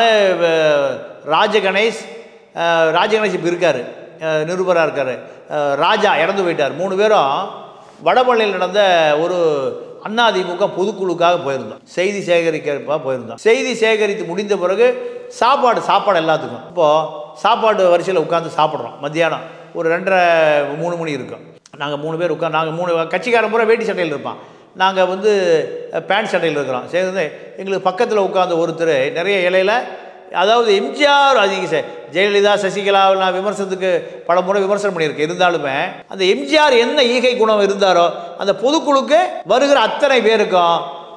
Speaker 1: ராஜ கணேஷ் அஹ், ராஜ கணேஷ் இப்போ இருக்கார் நிருபராக இருக்கார் ராஜா இறந்து போயிட்டார் மூணு பேரும் வடபழனியில் நடந்த ஒரு அதிமுக பொதுக்குழுக்காக போயிருந்தோம் செய்தி சேகரிக்கிறப்ப போயிருந்தோம் செய்தி சேகரித்து முடிந்த பிறகு சாப்பாடு சாப்பாடு எல்லாத்துக்கும் இப்போது சாப்பாடு வரிசையில் உட்காந்து சாப்பிட்றோம் மத்தியானம் ஒரு ரெண்டரை மூணு மணி இருக்கும் நாங்கள் மூணு பேர் உட்காந்து நாங்கள் மூணு கட்சிக்காரன் பூரா வேட்டி சட்டையில் இருப்பான் நாங்கள் வந்து பேண்ட் சட்டையில் இருக்கிறோம் சேர்ந்து எங்களுக்கு பக்கத்தில் உட்காந்த ஒருத்தர் நிறைய இலையில அதாவது எம்ஜிஆர் அதிக ச- ஜெயலலிதா சசிகலாவை நான் விமர்சனத்துக்கு பல முறை விமர்சனம் பண்ணியிருக்கேன் இருந்தாலுமே அந்த எம்ஜிஆர் என்ன ஈகை குணம் இருந்தாரோ அந்த பொதுக்குழுக்கு வருகிற அத்தனை பேருக்கும்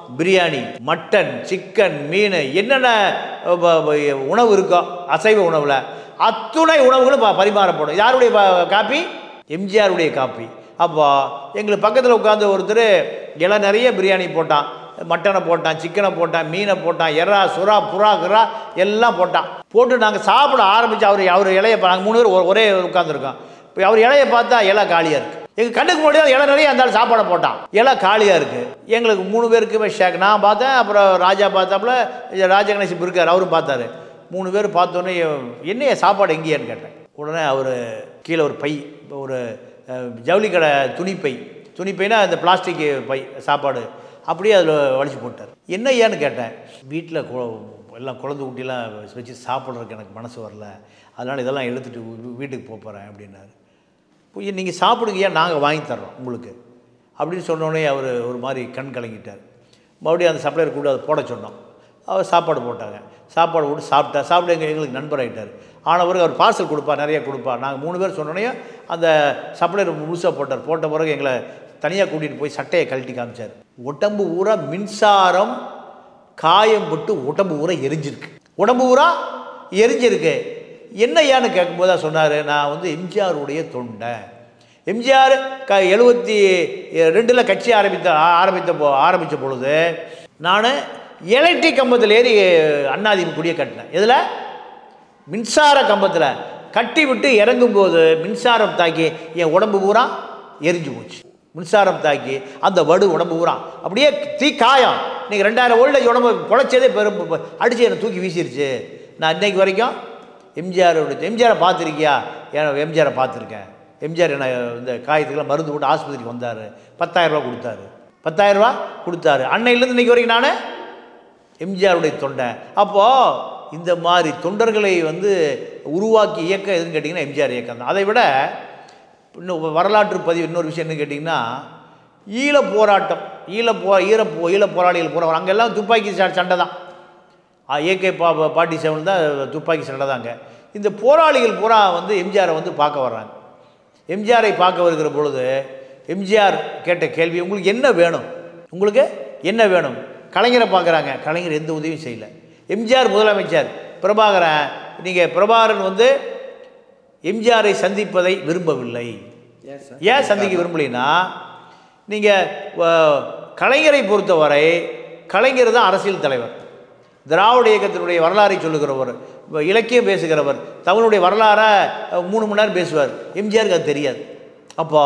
Speaker 1: பிரியாணி மட்டன் சிக்கன் மீன் என்னென்ன வ- வ- உணவு இருக்கோ அசைவ உணவில் அத்துணை உணவுகளும் ப- பரிமாறப்படும் யாருடைய ப- காப்பி எம்ஜிஆருடைய காப்பி அப்போ எங்களுக்கு பக்கத்தில் உட்காந்து ஒருத்தர் இலை நிறைய பிரியாணி போட்டான் மட்டனை போட்டான் சிக்கனை போட்டான் மீனை போட்டான் எறா சுறா புறா கிரா எல்லாம் போட்டான் போட்டு நாங்கள் சாப்பிட ஆரம்பித்து அவர் அவர் இலையை பா- நாங்கள் மூணு பேர் ஒ- ஒரே உட்காந்துருக்கோம் இப்போ அவர் இலையை பார்த்தா இலை காலியாக இருக்குது எங்கள் கண்ணுக்கு முன்னாடி இலை நிறைய அந்த ஆள் சாப்பாடை போட்டான் இலை காலியாக இருக்குது எங்களுக்கு மூணு பேருக்குமே ஷேக் நான் பார்த்தேன் அப்புறம் ராஜா பார்த்தாப்புல ராஜ கணேசன் இருக்கார் அவரும் பார்த்தாரு மூணு பேர் பார்த்தோன்னே என்னைய சாப்பாடு எங்கேயான்னு கேட்டேன் உடனே அவர் கீழே ஒரு பை ஒரு அஹ், ஜவுளி கடை துணிப்பை துணிப்பைனா அந்த பிளாஸ்டிக் பை சாப்பாடு அப்படியே அதில் வலிச்சு போட்டார் என்ன ஏன்னு கேட்டேன் வீட்டில் எல்லாம் குழந்தை குட்டிலாம் வச்சு சாப்பிட்றதுக்கு எனக்கு மனசு வரல அதனால் இதெல்லாம் எடுத்துகிட்டு வீ- வீட்டுக்கு போக போகிறேன் அப்படின்னாரு போய் நீங்கள் சாப்பிடுங்க ஏன் நாங்கள் வாங்கி தர்றோம் உங்களுக்கு அப்படின்னு சொன்னோடனே அவர் ஒரு மாதிரி கண் கலங்கிட்டார் மறுபடியும் அந்த சப்ளையர் கூட அதை போட சொன்னோம் அவர் சாப்பாடு போட்டாங்க சாப்பாடு போட்டு சாப்பிட்டா சாப்பிட்டு எங்க எங்களுக்கு நண்பர் ஆகிட்டார் ஆன பிறகு அவர் பார்சல் கொடுப்பார் நிறைய கொடுப்பார் நாங்கள் மூணு பேர் சொன்னோடனே அந்த சப்ளையர் முழுசாக போட்டார் போட்ட பிறகு எங்களை தனியாக கூட்டிகிட்டு போய் சட்டையை கழட்டி காமிச்சார் உடம்பு ஊரா மின்சாரம் காயம் பட்டு உடம்பு ஊரா எரிஞ்சிருக்கு உடம்பு ஊரா எரிஞ்சிருக்கு என்ன ஏன்னு கேட்கும்போது தான் சொன்னார் நான் வந்து எம்ஜிஆருடைய தொண்டை எம்ஜிஆர் க எழுபத்தி ரெண்டில் கட்சி ஆரம்பித்த ஆ- ஆரம்பித்த போ ஆரம்பித்த பொழுது நான் எலக்ட்ரிக் கம்பத்தில் ஏறி அண்ணாதிமுக கொடியை கட்டினேன் எதில் மின்சார கம்பத்தில் கட்டி விட்டு இறங்கும்போது மின்சாரம் தாக்கி என் உடம்பு பூரா எரிஞ்சு போச்சு மின்சாரம் தாக்கி அந்த வடு உடம்பு பூரா அப்படியே தீ காயம் நீங்கள் ரெண்டாயிரம் வோல்டேஜ் உடம்பு பொழைச்சதே பெரும் ப- அடிச்சு என்னை தூக்கி வீசிருச்சு நான் இன்னைக்கு வரைக்கும் எம்ஜிஆரோட எம்ஜிஆரை பார்த்துருக்கியா ஏன் எம்ஜிஆரை பார்த்துருக்கேன் எம்ஜிஆர் என்ன இந்த காயத்துக்கெல்லாம் மருந்து போட்டு ஆஸ்பத்திரிக்கு வந்தார் பத்தாயிரரூபா கொடுத்தாரு பத்தாயிரரூபா கொடுத்தாரு அன்னையிலேருந்து இன்னைக்கு வரைக்கும் நான் எம்ஜிஆருடைய தொண்டை அப்போது இந்த மாதிரி தொண்டர்களை வந்து உருவாக்கி இயக்கம் எதுன்னு கேட்டிங்கன்னா எம்ஜிஆர் இயக்கம் தான் அதை விட இன்னும் வரலாற்று பதிவு இன்னொரு விஷயம் என்ன கேட்டிங்கன்னா ஈழ போராட்டம் ஈழ போ ஈர போ ஈழ போராளிகள் போகிறவங்க அங்கெல்லாம் துப்பாக்கி ச- சண்டை தான் ஏகே பா பாட்டி செவன் தான் துப்பாக்கி சண்டை தாங்க இந்த போராளிகள் பூரா வந்து எம்ஜிஆரை வந்து பார்க்க வர்றாங்க எம்ஜிஆரை பார்க்க வருகிற பொழுது எம்ஜிஆர் கேட்ட கேள்வி உங்களுக்கு என்ன வேணும் உங்களுக்கு என்ன வேணும் கலைஞரை பார்க்குறாங்க கலைஞர் எந்த உதவியும் செய்யல எம்ஜிஆர் முதலமைச்சர் பிரபாகரன் நீங்கள் பிரபாகரன் வந்து எம்ஜிஆரை சந்திப்பதை விரும்பவில்லை ஏன் சந்திக்க விரும்பலைன்னா நீங்கள் கலைஞரை பொறுத்தவரை கலைஞர் தான் அரசியல் தலைவர் திராவிட இயக்கத்தினுடைய வரலாறை சொல்லுகிறவர் வ- இலக்கியம் பேசுகிறவர் தமிழுடைய வரலாறை அஹ், மூணு மணி நேரம் பேசுவார் எம்ஜிஆருக்கு அது தெரியாது அப்போ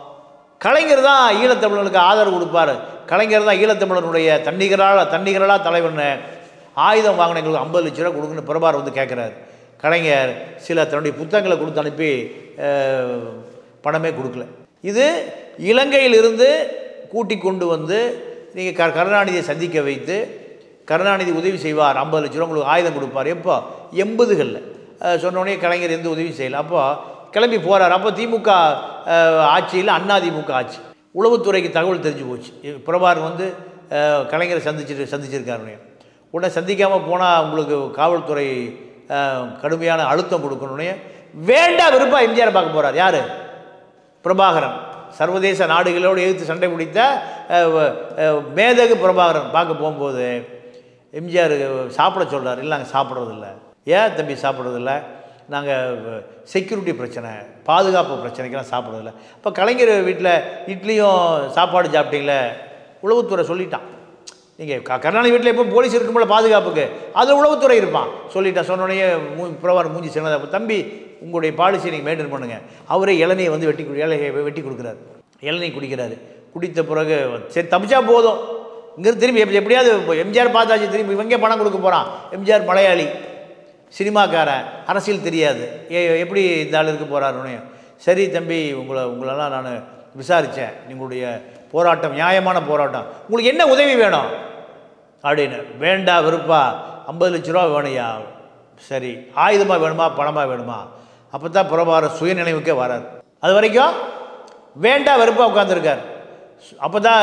Speaker 1: கலைஞர் தான் ஈழத்தமிழர்களுக்கு ஆதரவு கொடுப்பார் கலைஞர் தான் ஈழத்தமிழனுடைய தன்னிகரால் தன்னிகரலா தலைவர்னு ஆயுதம் வாங்கின எங்களுக்கு ஐம்பது லட்ச ரூபா கொடுக்குன்னு பிரபார் வந்து கேட்குறாரு கலைஞர் சில தன்னுடைய புத்தகங்களை கொடுத்து அனுப்பி அஹ், பணமே கொடுக்கல இது இலங்கையிலிருந்து கூட்டி கொண்டு வந்து நீங்கள் க கருணாநிதியை சந்திக்க வைத்து கருணாநிதி உதவி செய்வார் ஐம்பது லட்ச ரூபா உங்களுக்கு ஆயுதம் கொடுப்பார் எப்போ எண்பதுகளில் சொன்னோடனே கலைஞர் எந்த உதவியும் செய்யலை அப்போ கிளம்பி போகிறார் அப்போ திமுக அஹ், ஆட்சியில் அண்ணா திமுக ஆட்சி உளவுத்துறைக்கு தகவல் தெரிஞ்சு போச்சு இ- பிரபாகர் வந்து அஹ், கலைஞரை சந்திச்சுட்டு சந்திச்சிருக்காருன்னு உடனே சந்திக்காமல் போனால் உங்களுக்கு காவல்துறை அஹ், கடுமையான அழுத்தம் கொடுக்கணுன்னே வேண்டா விருப்பம் எம்ஜிஆர் பார்க்க போகிறார் யார் பிரபாகரன் சர்வதேச நாடுகளோடு எதிர்த்து சண்டை பிடித்த அஹ், வ- அஹ், மேதகு பிரபாகரன் பார்க்க போகும்போது எம்ஜிஆர் சாப்பிட சொல்கிறார் இல்லை நாங்கள் சாப்பிட்றதில்ல ஏன் தம்பி சாப்பிட்றதில்ல நாங்கள் செக்யூரிட்டி பிரச்சனை பாதுகாப்பு பிரச்சனைக்கெல்லாம் சாப்பிட்றதில்ல இப்போ கலைஞர் வீட்டில் இட்லியும் சாப்பாடு சாப்பிட்டீங்களே உளவுத்துறை சொல்லிட்டான் நீங்கள் க கருணாநிதி வீட்டில் எப்போ போலீஸ் இருக்கும்போது பாதுகாப்புக்கு அதில் உளவுத்துறை இருப்பான் சொல்லிட்டான் சொன்னோடனே மூ பிரபாகர் மூஞ்சி சின்னதாக தம்பி உங்களுடைய பாலிசி நீங்கள் மெயின்டைன் பண்ணுங்கள் அவரே இளநியை வந்து வெட்டி குடி இலையை வெட்டி கொடுக்குறாரு இளநீ குடிக்கிறாரு குடித்த பிறகு சரி தப்பிச்சா போதும் இங்கிருந்து திரும்பி எப்ப- எப்படியாவது இப்போ எம்ஜிஆர் பார்த்தாச்சு திரும்பி இவங்க பணம் கொடுக்க போகிறான் எம்ஜிஆர் மலையாளி சினிமாக்காரன் அரசியல் தெரியாது ஏ எப்படி இந்த ஆள் இருக்க போகிறாருன்னு சரி தம்பி உங்களை உங்களெல்லாம் நான் விசாரித்தேன் உங்களுடைய போராட்டம் நியாயமான போராட்டம் உங்களுக்கு என்ன உதவி வேணும் அப்படின்னு வேண்டா விருப்பா ஐம்பது லட்ச ரூபா வேணுயா சரி ஆயுதமாக வேணுமா பணமாக வேணுமா அப்போ தான் புறபார சுயநினைவுக்கே வரார் அது வரைக்கும் வேண்டா வெறுப்பாக உட்காந்துருக்கார் அப்போ தான்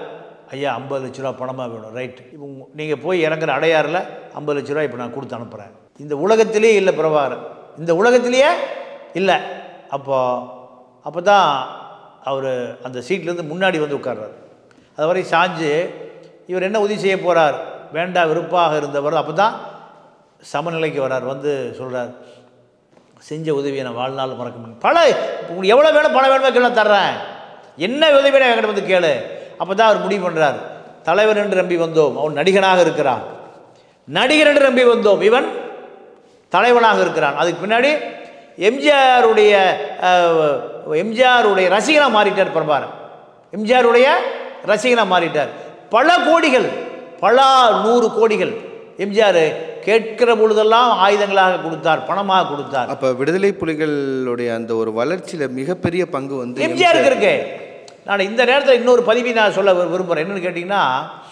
Speaker 1: ஐயா ஐம்பது லட்ச ரூபா பணமாக வேணும் ரைட் இப்போ நீங்கள் போய் இறங்குற அடையாறில் ஐம்பது லட்ச ரூபா இப்போ நான் கொடுத்து அனுப்புகிறேன் இந்த உலகத்திலே இல்லை பிரபாகரன் இந்த உலகத்திலேயே இல்லை அப்போ அப்போ தான் அவர் அந்த சீட்லேருந்து முன்னாடி வந்து உட்கார்றாரு அது வரை சாஞ்சு இவர் என்ன உதவி செய்ய போகிறார் வேண்டா விருப்பாக இருந்தவர் அப்போ தான் சமநிலைக்கு வரார் வந்து சொல்கிறார் செஞ்ச உதவியை நான் வாழ்நாள் மறக்க முடியும் பல உங்களுக்கு எவ்வளோ வேணும் பணம் வேணுமோ கேள்வி தர்றேன் என்ன உதவி வேணும் என்கிட்ட வந்து கேளு அப்போ தான் அவர் முடிவு பண்ணுறார் தலைவர் என்று நம்பி வந்தோம் அவன் நடிகனாக இருக்கிறான் நடிகர் என்று நம்பி வந்தோம் இவன் தலைவனாக இருக்கிறான் அதுக்கு பின்னாடி எம்ஜிஆருடைய அஹ், எம்ஜிஆருடைய ரசிகனாக மாறிட்டார் பிரபாரன் எம்ஜிஆருடைய ரசிகனாக மாறிட்டார் பல கோடிகள் பல நூறு கோடிகள் எம்ஜிஆர் கேட்கிற பொழுதெல்லாம் ஆயுதங்களாக கொடுத்தார் பணமாக கொடுத்தார்
Speaker 2: அப்போ விடுதலை புலிகளுடைய அந்த ஒரு வளர்ச்சியில் மிகப்பெரிய பங்கு வந்து
Speaker 1: எம்ஜிஆருக்கு இருக்கு நான் இந்த நேரத்தில் இன்னொரு பதிவை நான் சொல்ல விரு- விரும்புகிறேன் என்னன்னு கேட்டிங்கன்னா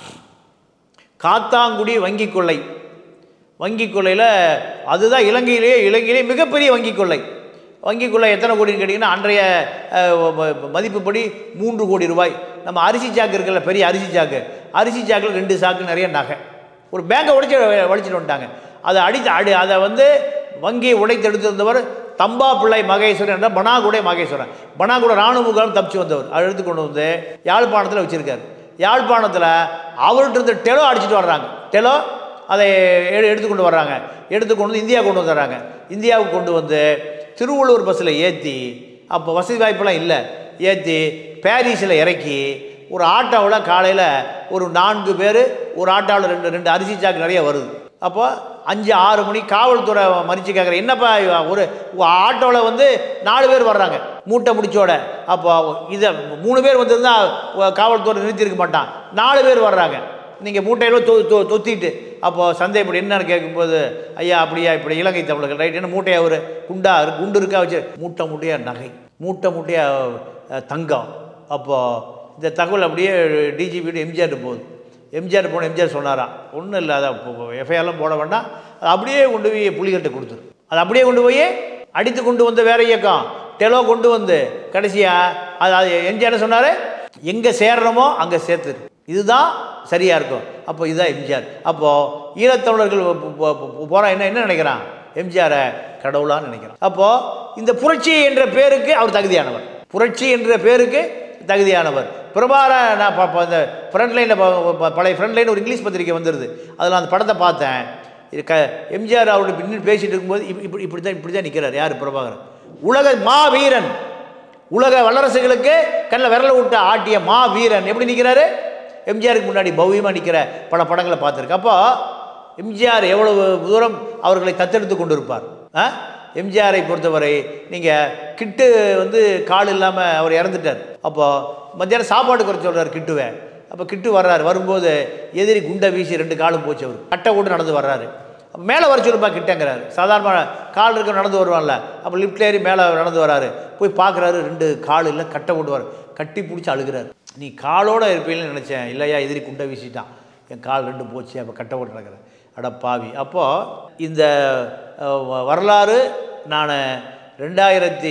Speaker 1: காத்தாங்குடி வங்கி கொள்ளை வங்கி கொள்ளையில் அதுதான் இலங்கையிலேயே இலங்கையிலேயே மிகப்பெரிய வங்கி கொள்ளை வங்கி கொள்ளை எத்தனை கோடின்னு கேட்டிங்கன்னா அன்றைய அஹ், ம- ம- மதிப்புப்படி மூன்று கோடி ரூபாய் நம்ம அரிசி சாக்கு இருக்குல்ல பெரிய அரிசி சாக்கு அரிசி சாக்கில் ரெண்டு சாக்கு நிறைய நகை ஒரு பேங்கை உடைச்சு உடைச்சிட்டு வந்துட்டாங்க அதை அடித்து அடி அதை வந்து வங்கியை உடைத்து எடுத்திருந்தவர் தம்பா பிள்ளை மகேஸ்வரன் என்ற பனாகுடை மகேஸ்வரன் பனாகுட ராணுவ முகாம் தப்பிச்சு வந்தவர் அவர் எடுத்து கொண்டு வந்து யாழ்ப்பாணத்தில் வச்சுருக்காரு யாழ்ப்பாணத்தில் அவர்கிட்ட இருந்து டெலோ அடிச்சிட்டு வர்றாங்க டெலோ அதை எடு எடுத்து கொண்டு வர்றாங்க எடுத்து கொண்டு வந்து இந்தியா கொண்டு வந்துடுறாங்க இந்தியாவுக்கு கொண்டு வந்து திருவள்ளூர் பஸ்ஸில் ஏற்றி அப்போ வசதி வாய்ப்பெல்லாம் இல்லை ஏற்றி பாரிஸில் இறக்கி ஒரு ஆட்டோவில் காலையில் ஒரு நான்கு பேர் ஒரு ஆட்டோவில் ரெண்டு ரெண்டு அரிசி சாக்கு நிறைய வருது அப்போ அஞ்சு ஆறு மணி காவல்துறை மறிச்சு கேட்குற என்னப்பா ஒரு ஆட்டோவில் வந்து நாலு பேர் வர்றாங்க மூட்டை முடிச்சோட அப்போ இதை மூணு பேர் வந்திருந்தா காவல்துறை நிறுத்தியிருக்க மாட்டான் நாலு பேர் வர்றாங்க நீங்கள் மூட்டையில தொ தொ தொத்திட்டு அப்போது சந்தேகப்படி என்னன்னு கேட்கும்போது ஐயா அப்படியா இப்படி இலங்கை தமிழர்கள் ரைட் என்ன மூட்டையை ஒரு குண்டா இருக்கு- குண்டு இருக்கா வச்சு மூட்டை மூட்டையாக நகை மூட்டை மூட்டையாக தங்கம் அப்போது இந்த தகவல் அப்படியே டிஜிபி எம்ஜிஆர் போகுது எம்ஜிஆர் போன எம்ஜிஆர் சொன்னாராம் ஒன்றும் இல்லை அதை எஃப்ஐஆர்லாம் போட வேண்டாம் அது அப்படியே கொண்டு போய் புலிகட்டை கொடுத்துரு அது அப்படியே கொண்டு போய் அடித்து கொண்டு வந்த வேற இயக்கம் டெலோ கொண்டு வந்து கடைசியாக அது அது எம்ஜிஆர் என்ன சொன்னார் எங்கே சேர்றோமோ அங்கே சேர்த்துரு இதுதான் சரியாக இருக்கும் அப்போ இதுதான் எம்ஜிஆர் அப்போது ஈழத்தமிழர்கள் போகிறான் என்ன என்ன நினைக்கிறான் எம்ஜிஆரை கடவுளான்னு நினைக்கிறான் அப்போது இந்த புரட்சி என்ற பேருக்கு அவர் தகுதியானவர் புரட்சி என்ற பேருக்கு தகுதியானவர் பிரபார நான் ப- ப- இந்த ஃப்ரண்ட் லைனில் பழைய ஃப்ரண்ட் லைன் ஒரு இங்கிலீஷ் பத்திரிக்கை வந்துருது அதில் அந்த படத்தை பார்த்தேன் இது க எம்ஜிஆர் அவருடைய பின்னு பேசிட்டு இருக்கும்போது இப்ப- இப்படி இப்படி தான் இப்படி தான் நிற்கிறார் யார் பிரபாகரன் உலக மா வீரன் உலக வல்லரசுகளுக்கு கண்ணில் விரல விட்டு ஆட்டிய மா வீரன் எப்படி நிற்கிறாரு எம்ஜிஆருக்கு முன்னாடி பவ்யமாக நிற்கிற பல படங்களை பார்த்துருக்கு அப்போ எம்ஜிஆர் எவ்வளவு தூரம் அவர்களை தத்தெடுத்து கொண்டு இருப்பார் ஆ எம்ஜிஆரை பொறுத்தவரை நீங்கள் கிட்டு வந்து கால் இல்லாமல் அவர் இறந்துட்டார் அப்போது மத்தியானம் சாப்பாடு குறைச்சி சொல்கிறார் கிட்டுவை அப்போ கிட்டு வர்றாரு வரும்போது எதிரி குண்டை வீசி ரெண்டு காலும் போச்சு அவர் கட்டை கூட நடந்து வர்றாரு அப்ப மேலே வர சொல்லுப்பா கிட்டங்கிறாரு சாதாரண கால் இருக்க நடந்து வருவான்ல அப்போ லிஃப்ட் ஏறி மேலே நடந்து வராரு போய் பார்க்குறாரு ரெண்டு கால் இல்லை கட்டை கொண்டு வர கட்டி பிடிச்சி அழுகிறாரு நீ காலோட இருப்பீங்கன்னு நினச்சேன் இல்லையா எதிரி குண்டை வீசிட்டான் என் கால் ரெண்டு போச்சு அப்போ கட்டை போட்டு நடக்கிறேன் அட பாவி அப்போது இந்த அஹ், வ- வரலாறு நான் ரெண்டாயிரத்தி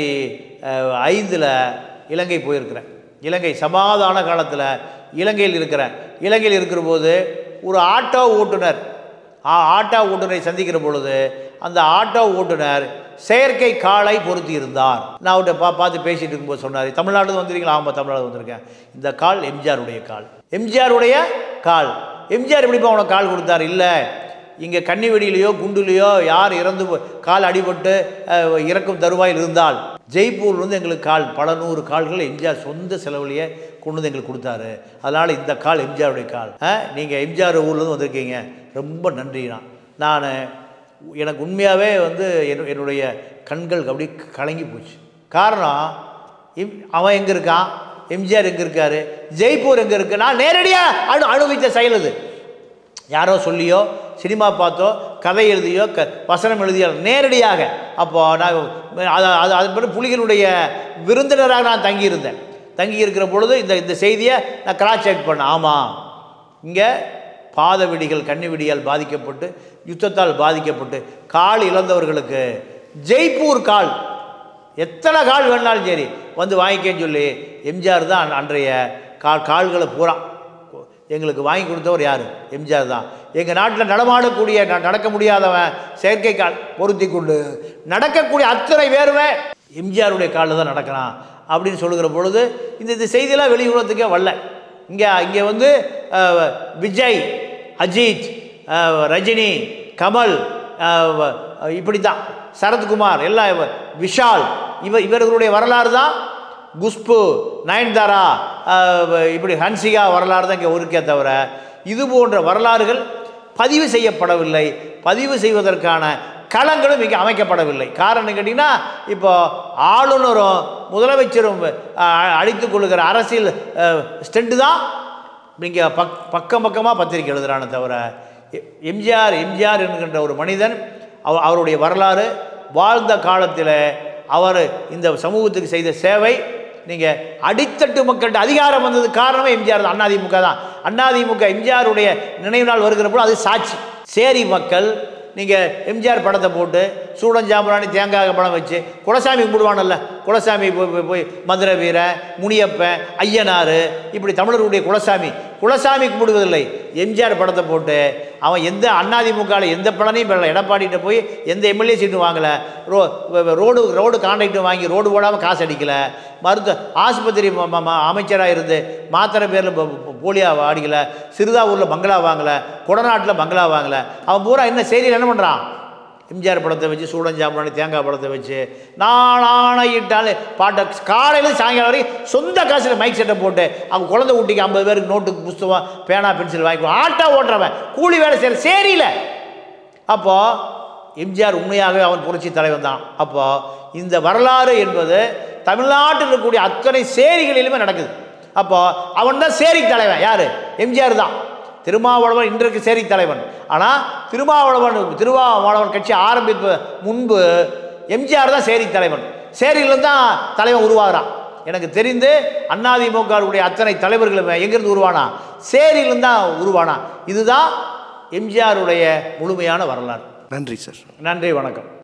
Speaker 1: ஐந்தில் இலங்கை போயிருக்கிறேன் இலங்கை சமாதான காலத்தில் இலங்கையில் இருக்கிறேன் இலங்கையில் இருக்கிற போது ஒரு ஆட்டோ ஓட்டுநர் ஆ- ஆட்டோ ஓட்டுநரை சந்திக்கிற பொழுது அந்த ஆட்டோ ஓட்டுநர் செயற்கை காலை பொருத்தி இருந்தார் நான் அவர்கிட்ட பா பார்த்து பேசிட்டு இருக்கும்போது சொன்னார் தமிழ்நாடு வந்துருக்கீங்களா ஆமாம் தமிழ்நாடு வந்திருக்கேன் இந்த கால் எம்ஜிஆருடைய கால் எம்ஜிஆருடைய கால் எம்ஜிஆர் எப்படிப்பா உனக்கு கால் கொடுத்தார் இல்லை இங்கே கன்னி வெடியிலையோ குண்டுலையோ யார் இறந்து போ- கால் அடிபட்டு அஹ், இறக்கும் தருவாயில் இருந்தால் ஜெய்ப்பூர்லேருந்து எங்களுக்கு கால் பல நூறு கால்கள் எம்ஜிஆர் சொந்த செலவுலையே கொண்டு வந்து எங்களுக்கு கொடுத்தாரு அதனால் இந்த கால் எம்ஜிஆருடைய கால் நீங்கள் எம்ஜிஆர் ஊர்லேருந்து வந்திருக்கீங்க ரொம்ப நன்றிண்ணா நான் எனக்கு உண்மையாகவே வந்து என்னு- என்னுடைய கண்கள் அப்படி கலங்கி போச்சு காரணம் இம்- அவன் எங்கே இருக்கான் எம்ஜிஆர் எங்கே இருக்காரு ஜெய்ப்பூர் எங்கே இருக்கு நான் நேரடியாக அனு அனுபவித்த செயல் இது யாரோ சொல்லியோ சினிமா பார்த்தோ கதை எழுதியோ க வசனம் எழுதியோ நேரடியாக அப்போ நான் அது அது அதன் பிறகு புலிகளுடைய விருந்தினராக நான் தங்கியிருந்தேன் தங்கி இருக்கிற பொழுது இந்த இந்த செய்தியை நான் கிராஸ் செக் பண்ணேன் ஆமாம் இங்கே பாத வெடிகள் கன்னி வெடியால் பாதிக்கப்பட்டு யுத்தத்தால் பாதிக்கப்பட்டு கால் இழந்தவர்களுக்கு ஜெய்ப்பூர் கால் எத்தனை கால் வேணாலும் சரி வந்து வாங்கிக்கன்னு சொல்லி எம்ஜிஆர் தான் அன்றைய கால் கால்களை பூரா எங்களுக்கு வாங்கி கொடுத்தவர் யார் எம்ஜிஆர் தான் எங்கள் நாட்டில் நடமாடக்கூடிய ந- நடக்க முடியாதவன் செயற்கை கால் பொருத்தி கொண்டு நடக்கக்கூடிய அத்தனை பேருமே எம்ஜிஆருடைய காலில் தான் நடக்கிறான் அப்படின்னு சொல்லுகிற பொழுது இந்த இந்த செய்தியெல்லாம் வெளியுலகத்துக்கே வரல இங்கே இங்கே வந்து அஹ், விஜய் அஜித் அஹ், ரஜினி கமல் அஹ், இப்படி தான் சரத்குமார் எல்லாம் இவ- விஷால் இவ இவர்களுடைய வரலாறு தான் குஷ்பு நயன்தாரா அஹ், இப்படி ஹன்சிகா வரலாறு தான் இங்கே இருக்கே தவிர இது போன்ற வரலாறுகள் பதிவு செய்யப்படவில்லை பதிவு செய்வதற்கான களங்களும் இங்கே அமைக்கப்படவில்லை காரணம் கேட்டிங்கன்னா இப்போ ஆளுநரும் முதலமைச்சரும் அஹ், அடித்துக் கொள்ளுகிற அரசியல் ஸ்டெண்டு தான் இங்கே பக் பக்கம் பக்கமாக பத்திரிக்கை எழுதுறானே தவிர எ- எம்ஜிஆர் எம்ஜிஆர் என்கின்ற ஒரு மனிதன் அவ அவருடைய வரலாறு வாழ்ந்த காலத்தில் அவர் இந்த சமூகத்துக்கு செய்த சேவை நீங்கள் அடித்தட்டு மக்கள்கிட்ட அதிகாரம் வந்தது காரணமே எம்ஜிஆர் தான் அதிமுக தான் அதிமுக எம்ஜிஆருடைய நினைவு நாள் வருகிறப்போ அது சாட்சி சேரி மக்கள் நீங்கள் எம்ஜிஆர் படத்தை போட்டு சூடன் ஜாம்பராணி தேங்காய் படம் வச்சு குலசாமி கும்பிடுவானல்ல குலசாமி போய் போய் போய் மதுரை வீரன் முனியப்பன் ஐயனார் இப்படி தமிழர்களுடைய குலசாமி குலசாமி கும்பிடுவதில்லை எம்ஜிஆர் படத்தை போட்டு அவன் எந்த அதிமுகவில் எந்த பலனையும் பெறல எடப்பாடிகிட்ட போய் எந்த எம்எல்ஏ சீட்டும் வாங்கலை ரோ ரோடு ரோடு கான்ட்ராக்டும் வாங்கி ரோடு போடாமல் காசு அடிக்கலை மருத்துவ ஆஸ்பத்திரி அமைச்சராக இருந்து மாத்திரை பேரில் போலியாக அடிக்கலை சிறுதாவூரில் பங்களா வாங்கலை கொடநாட்டில் பங்களா வாங்கலை அவன் பூரா என்ன செய்தியில் என்ன பண்ணுறான் எம்ஜிஆர் படத்தை வச்சு சூடஞ்சாம்பராணி தேங்காய் படத்தை வச்சு நாளாயிட்டாலே பாட்டை காலையில் சாயங்காலம் வரைக்கும் சொந்த காசில் மைக் செட்டை போட்டு அவங்க குழந்தை ஊட்டிக்கு ஐம்பது பேருக்கு நோட்டுக்கு புஸ்தகம் பேனா பென்சில் வாங்கி ஆட்டோ ஓட்டுறவன் கூலி வேலை செய்கிற சேரியில் அப்போது எம்ஜிஆர் உண்மையாகவே அவன் புரட்சி தலைவன் தான் அப்போது இந்த வரலாறு என்பது தமிழ்நாட்டில் இருக்கக்கூடிய அத்தனை சேரிகளிலுமே நடக்குது அப்போது அவன் தான் சேரி தலைவன் யார் எம்ஜிஆர் தான் திருமாவளவன் இன்றைக்கு சேரி தலைவன் ஆனால் திருமாவளவன் திருமாவளவன் கட்சி ஆரம்பிப்பு முன்பு எம்ஜிஆர் தான் சேரி தலைவன் சேரியில தான் தலைவன் உருவாகிறான் எனக்கு தெரிந்து அதிமுகவுடைய அத்தனை தலைவர்களும் எங்கிருந்து உருவானா சேரியிலிருந்து தான் உருவானா இதுதான் எம்ஜிஆருடைய முழுமையான வரலாறு
Speaker 2: நன்றி சார்
Speaker 1: நன்றி வணக்கம்